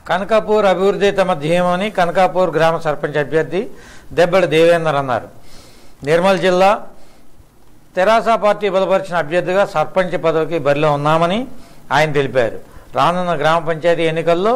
కనకాపూర్ అభివృద్ధి తమ ధ్యేయమని కనకాపూర్ గ్రామ సర్పంచ్ అభ్యర్థి దెబ్బడి దేవేందర్ అన్నారు నిర్మల్ జిల్లా తెరాస పార్టీ బలపరిచిన అభ్యర్థిగా సర్పంచ్ పదవికి బరిలో ఉన్నామని ఆయన తెలిపారు రానున్న గ్రామ పంచాయతీ ఎన్నికల్లో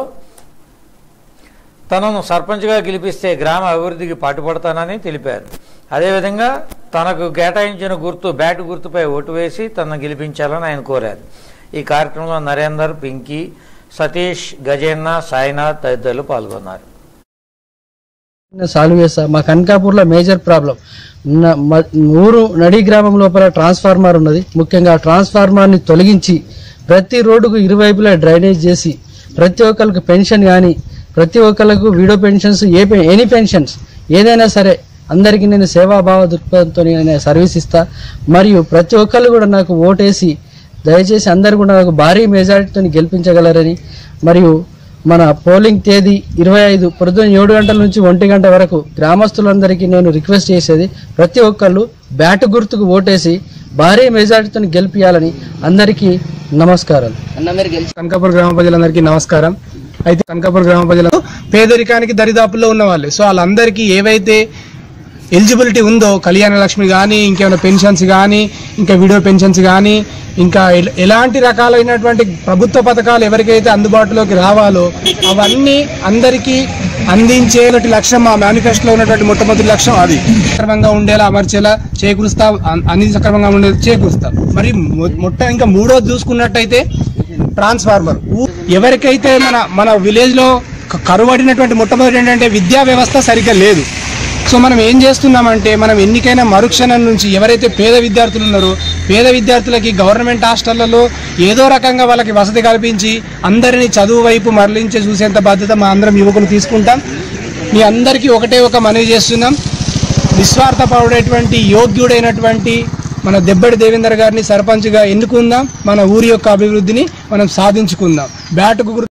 తనను సర్పంచ్గా గెలిపిస్తే గ్రామ అభివృద్ధికి పాటుపడతానని తెలిపారు అదేవిధంగా తనకు కేటాయించిన గుర్తు బ్యాట్ గుర్తుపై ఓటు వేసి తనను గెలిపించాలని ఆయన కోరారు ఈ కార్యక్రమంలో నరేందర్ పింకీ సతీష్ గజేన్న సాయినాథ్ తదితరులు పాల్గొన్నారు నేను సాల్వ్ చేస్తా మా కనకాపూర్లో మేజర్ ప్రాబ్లం న- మ- ఊరు నడి గ్రామం లోపల ట్రాన్స్ఫార్మర్ ఉన్నది ముఖ్యంగా ఆ ట్రాన్స్ఫార్మర్ని తొలగించి ప్రతి రోడ్డుకు ఇరువైపులా డ్రైనేజ్ చేసి ప్రతి ఒక్కరికి పెన్షన్ కానీ ప్రతి ఒక్కరికి వీడియో పెన్షన్స్ ఏ పె- ఎనీ పెన్షన్స్ ఏదైనా సరే అందరికీ నేను సేవాభావ దృక్పథంతో నేను సర్వీస్ ఇస్తా మరియు ప్రతి ఒక్కరు కూడా నాకు ఓటేసి దయచేసి అందరు కూడా నాకు భారీ మెజారిటీతో గెలిపించగలరని మరియు మన పోలింగ్ తేదీ ఇరవై ఐదు పొద్దున్న ఏడు గంటల నుంచి ఒంటి గంట వరకు గ్రామస్తులందరికీ నేను రిక్వెస్ట్ చేసేది ప్రతి ఒక్కళ్ళు బ్యాట్ గుర్తుకు ఓటేసి భారీ మెజారిటీతో గెలిపించాలని అందరికీ నమస్కారాలు కనకాపూర్ గ్రామ ప్రజలందరికీ నమస్కారం అయితే కనకాపూర్ గ్రామ ప్రజలు పేదరికానికి దరిదాపుల్లో ఉన్న వాళ్ళు సో వాళ్ళందరికీ ఏవైతే ఎలిజిబిలిటీ ఉందో కళ్యాణ లక్ష్మి కానీ ఇంకేమైనా పెన్షన్స్ కానీ ఇంకా విడో పెన్షన్స్ కానీ ఇంకా ఎల- ఎలాంటి రకాలైనటువంటి ప్రభుత్వ పథకాలు ఎవరికైతే అందుబాటులోకి రావాలో అవన్నీ అందరికీ అందించే లక్ష్యం మా మేనిఫెస్టోలో ఉన్నటువంటి మొట్టమొదటి లక్ష్యం అది సక్రమంగా ఉండేలా అమర్చేలా చేకూరుస్తా అన్- అన్ని సక్రమంగా ఉండేలా చేకూరుస్తా మరి మొ- మొట్ట ఇంకా మూడోది చూసుకున్నట్టయితే ట్రాన్స్ఫార్మర్ ఊ- ఎవరికైతే మన మన విలేజ్ లో క- కరువడినటువంటి మొట్టమొదటి ఏంటంటే విద్యా వ్యవస్థ సరిగ్గా లేదు సో మనం ఏం చేస్తున్నామంటే మనం ఎన్నికైన మరుక్షణం నుంచి ఎవరైతే పేద విద్యార్థులు ఉన్నారో పేద విద్యార్థులకి గవర్నమెంట్ హాస్టళ్లలో ఏదో రకంగా వాళ్ళకి వసతి కల్పించి అందరినీ చదువు వైపు మరలించి చూసేంత బాధ్యత మా అందరం యువకులు తీసుకుంటాం మీ అందరికీ ఒకటే ఒక మనవి చేస్తున్నాం నిస్వార్థపడేటువంటి యోగ్యుడైనటువంటి మన దెబ్బడి దేవేందర్ గారిని సర్పంచ్గా ఎన్నుకుందాం మన ఊరి యొక్క అభివృద్ధిని మనం సాధించుకుందాం బ్యాటుకు గుర్తు